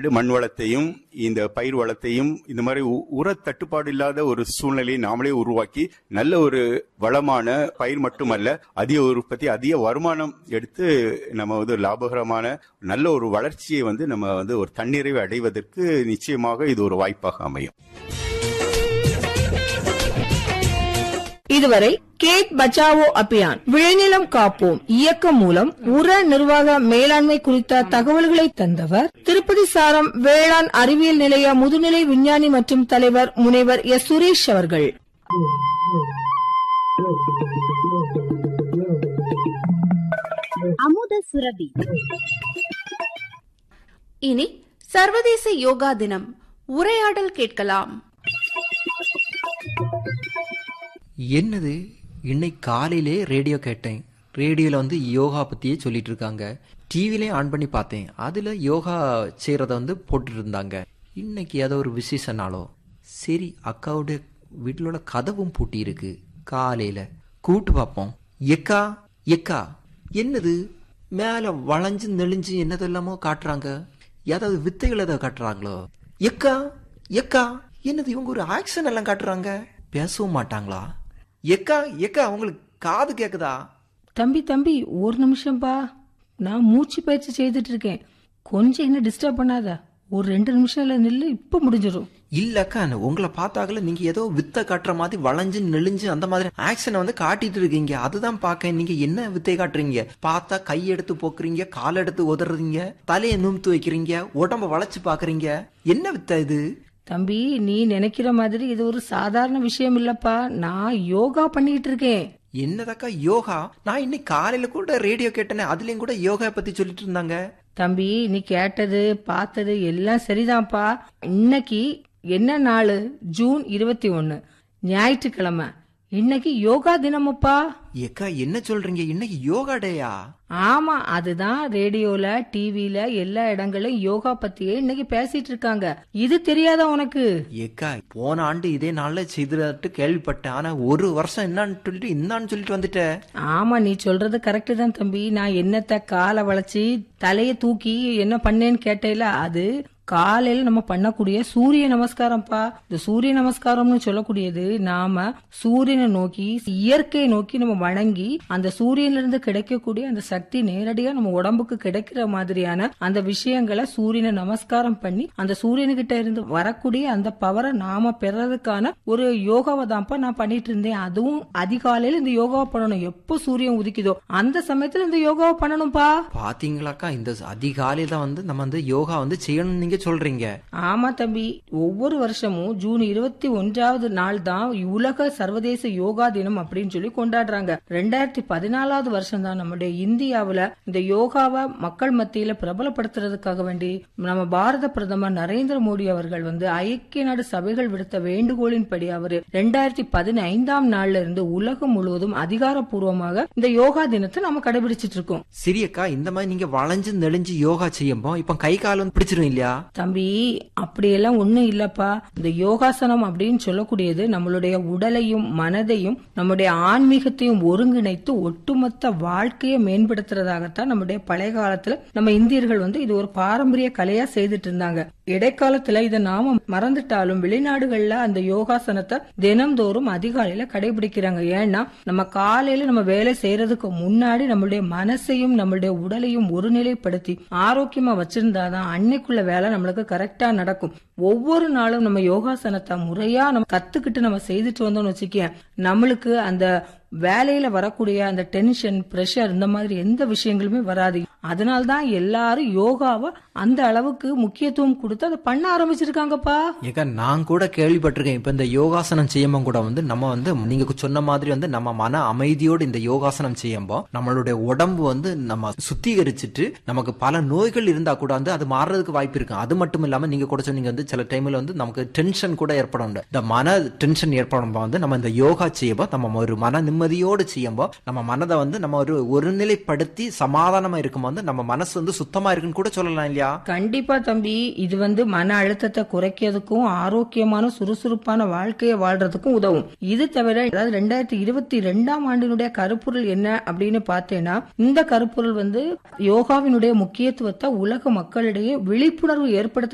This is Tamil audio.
முதலீடு மண் வளத்தையும் இந்த பயிர் வளத்தையும் இந்த மாதிரி உ- உர தட்டுப்பாடு இல்லாத ஒரு சூழ்நிலையை நாமளே உருவாக்கி நல்ல ஒரு வளமான பயிர் மட்டுமல்ல அதிக உற்பத்தி அதிக வருமானம் எடுத்து நம்ம வந்து லாபகரமான நல்ல ஒரு வளர்ச்சியை வந்து நம்ம வந்து ஒரு தன்னிறைவை அடைவதற்கு நிச்சயமாக இது ஒரு வாய்ப்பாக அமையும் இதுவரை கேட் பச்சாவோ அபியான் விளைநிலம் காப்போம் இயக்கம் மூலம் உர நிர்வாக மேலாண்மை குறித்த தகவல்களை தந்தவர் திருப்பதி சாரம் வேளாண் அறிவியல் நிலைய முதுநிலை விஞ்ஞானி மற்றும் தலைவர் முனைவர் எஸ் சுரேஷ் அவர்கள் அமுத சுரபி இனி சர்வதேச யோகா தினம் உரையாடல் கேட்கலாம் என்னது இன்னைக்கு காலையிலே ரேடியோ கேட்டேன் ரேடியோவில் வந்து யோகா பற்றியே சொல்லிட்டு இருக்காங்க டிவிலையும் ஆன் பண்ணி பார்த்தேன் அதில் யோகா செய்கிறத வந்து போட்டுட்டு இருந்தாங்க இன்னைக்கு ஏதோ ஒரு விசேஷ நாளோ சரி அக்காவுடைய வீட்டிலோட கதவும் பூட்டி இருக்கு காலையில் கூட்டு பார்ப்போம் எக்கா எக்கா என்னது மேலே வளைஞ்சு நெளிஞ்சு என்னதெல்லாமோ காட்டுறாங்க ஏதாவது வித்தைகள் ஏதாவது காட்டுறாங்களோ எக்கா எக்கா என்னது இவங்க ஒரு ஆக்ஷன் எல்லாம் காட்டுறாங்க பேசவும் மாட்டாங்களா எக்கா எக்கா உங்களுக்கு காது கேக்குதா தம்பி தம்பி ஒரு நிமிஷம்பா நான் மூச்சு பயிற்சி செய்துட்டு இருக்கேன் கொஞ்சம் என்ன டிஸ்டர்ப் பண்ணாத ஒரு ரெண்டு நிமிஷம்ல நில்லு இப்ப முடிஞ்சிடும் இல்லக்கா உங்களை பார்த்தாக்கல நீங்க ஏதோ வித்தை காட்டுற மாதிரி வளைஞ்சு நெளிஞ்சு அந்த மாதிரி ஆக்ஷனை வந்து காட்டிட்டு இருக்கீங்க அதுதான் பார்க்க நீங்க என்ன வித்தை காட்டுறீங்க பார்த்தா கை எடுத்து போக்குறீங்க கால் எடுத்து உதறீங்க தலையை நும்த்து வைக்கிறீங்க உடம்ப வளைச்சு பாக்குறீங்க என்ன வித்தை இது தம்பி நீ நினைக்கிற மாதிரி இது ஒரு சாதாரண விஷயம் இல்லப்பா நான் யோகா பண்ணிட்டு இருக்கேன் என்னதாக்கா யோகா நான் இன்னைக்கு காலையில கூட ரேடியோ கேட்டேனே அதுலயும் கூட யோகா பத்தி சொல்லிட்டு இருந்தாங்க தம்பி நீ கேட்டது பார்த்தது எல்லாம் சரிதான்ப்பா இன்னைக்கு என்ன நாள் ஜூன் இருபத்தி ஒன்னு ஞாயிற்றுக்கிழமை இன்னைக்கு யோகா தினமப்பா ஏக்கா என்ன சொல்றீங்க இன்னைக்கு யோகா டேயா ஆமா அதுதான் ரேடியோல டிவில எல்லா இடங்களும் யோகா பத்தியே இன்னைக்கு பேசிட்டு இருக்காங்க இது தெரியாதா உனக்கு ஏக்கா போன ஆண்டு இதே நாள்ல செய்துட்டு கேள்விப்பட்டேன் ஆனா ஒரு வருஷம் என்னன்னு சொல்லிட்டு இன்னான்னு சொல்லிட்டு வந்துட்டேன் ஆமா நீ சொல்றது கரெக்ட் தான் தம்பி நான் என்னத்த காலை வளைச்சு தலைய தூக்கி என்ன பண்ணேன்னு கேட்டேல அது காலையில நம்ம பண்ணக்கூடிய சூரிய நமஸ்காரம்ப்பா இந்த சூரிய நமஸ்காரம்னு சொல்லக்கூடியது நாம சூரியனை நோக்கி இயற்கையை நோக்கி நம்ம வணங்கி அந்த சூரியன்ல இருந்து கிடைக்கக்கூடிய அந்த சக்தி நேரடியா நம்ம உடம்புக்கு கிடைக்கிற மாதிரியான அந்த விஷயங்களை சூரியனை நமஸ்காரம் பண்ணி அந்த சூரியனுகிட்ட இருந்து வரக்கூடிய அந்த பவரை நாம பெறதுக்கான ஒரு யோகாவை தான்ப்பா நான் பண்ணிட்டு இருந்தேன் அதுவும் அதிகாலையில இந்த யோகாவை பண்ணணும் எப்போ சூரியன் உதிக்குதோ அந்த சமயத்துல இந்த யோகாவை பண்ணணும்ப்பா பாத்தீங்களாக்கா இந்த அதிகாலையில தான் வந்து நம்ம வந்து யோகா வந்து செய்யணும்னு நீங்க சொல்றீங்க ஆமா தம்பி ஒவ்வொரு வருஷமும் ஜூன் இருபத்தி ஒன்றாவது நாள் தான் உலக சர்வதேச யோகா தினம் அப்படின்னு சொல்லி கொண்டாடுறாங்க ரெண்டாயிரத்தி பதினாலாவது வருஷம் தான் நம்முடைய இந்தியாவுல இந்த யோகாவை மக்கள் மத்தியில பிரபலப்படுத்துறதுக்காக வேண்டி நம்ம பாரத பிரதமர் நரேந்திர மோடி அவர்கள் வந்து ஐக்கிய நாடு சபைகள் விடுத்த வேண்டுகோளின்படி அவரு ரெண்டாயிரத்தி பதினைந்தாம் நாள்ல இருந்து உலகம் முழுவதும் அதிகாரப்பூர்வமாக இந்த யோகா தினத்தை நம்ம கடைபிடிச்சிட்டு இருக்கோம் சரியக்கா இந்த மாதிரி நீங்க வளைஞ்சு நெளிஞ்சு யோகா செய்யும்போ இப்ப கை கால் வந்து பிடிச்சிரும் இல்லையா தம்பி அப்படியெல்லாம் ஒண்ணும் இல்லப்பா இந்த யோகாசனம் அப்படின்னு சொல்லக்கூடியது நம்மளுடைய உடலையும் மனதையும் நம்முடைய ஆன்மீகத்தையும் ஒருங்கிணைத்து ஒட்டுமொத்த வாழ்க்கையை மேம்படுத்துறதாகத்தான் நம்முடைய பழைய காலத்துல நம்ம இந்தியர்கள் வந்து இது ஒரு பாரம்பரிய கலையா செய்துட்டு இருந்தாங்க இடைக்காலத்துல இதை நாம மறந்துட்டாலும் வெளிநாடுகள்ல அந்த யோகாசனத்தை தினம்தோறும் அதிகாலையில கடைபிடிக்கிறாங்க ஏன்னா நம்ம காலையில நம்ம வேலை செய்யறதுக்கு முன்னாடி நம்மளுடைய மனசையும் நம்மளுடைய உடலையும் ஒருநிலைப்படுத்தி ஆரோக்கியமா வச்சிருந்தாதான் அன்னைக்குள்ள வேலை நம்மளுக்கு கரெக்டா நடக்கும் ஒவ்வொரு நாளும் நம்ம யோகாசனத்தை முறையா நம்ம கத்துக்கிட்டு நம்ம செய்துட்டு வந்தோம்னு வச்சுக்கேன் நம்மளுக்கு அந்த வேலையில வரக்கூடிய அந்த டென்ஷன் பிரஷர் இந்த மாதிரி எந்த விஷயங்களுமே வராது அதனால்தான் எல்லாரும் யோகாவை அந்த அளவுக்கு முக்கியத்துவம் கொடுத்து அதை பண்ண ஆரம்பிச்சிருக்காங்கப்பா ஏக்கா நான் கூட கேள்விப்பட்டிருக்கேன் இப்ப இந்த யோகாசனம் செய்யும்போது கூட வந்து நம்ம வந்து நீங்க சொன்ன மாதிரி வந்து நம்ம மன அமைதியோடு இந்த யோகாசனம் செய்யும்போ நம்மளுடைய உடம்பு வந்து நம்ம சுத்திகரிச்சுட்டு நமக்கு பல நோய்கள் இருந்தா கூட வந்து அது மாறுறதுக்கு வாய்ப்பு இருக்கு அது மட்டும் இல்லாம நீங்க கூட சொன்னீங்க வந்து சில டைம்ல வந்து நமக்கு டென்ஷன் கூட ஏற்படும் இந்த மன டென்ஷன் ஏற்படும் வந்து நம்ம இந்த யோகா செய்யும்போ நம்ம ஒரு மன நிம்மதியோடு செய்யும்போ நம்ம மனதை வந்து நம்ம ஒரு ஒருநிலைப்படுத்தி சமாதானமா இருக்கும் வந்து நம்ம மனசு வந்து சுத்தமா இருக்குன்னு கூட சொல்லலாம் இல்லையா கண்டிப்பா தம்பி இது வந்து மன அழுத்தத்தை குறைக்கிறதுக்கும் ஆரோக்கியமான சுறுசுறுப்பான வாழ்க்கையை வாழ்றதுக்கும் உதவும் இது தவிர அதாவது ரெண்டாயிரத்தி இருபத்தி ரெண்டாம் ஆண்டினுடைய கருப்பொருள் என்ன அப்படின்னு பார்த்தேன்னா இந்த கருப்பொருள் வந்து யோகாவினுடைய முக்கியத்துவத்தை உலக மக்களிடையே விழிப்புணர்வு ஏற்படுத்த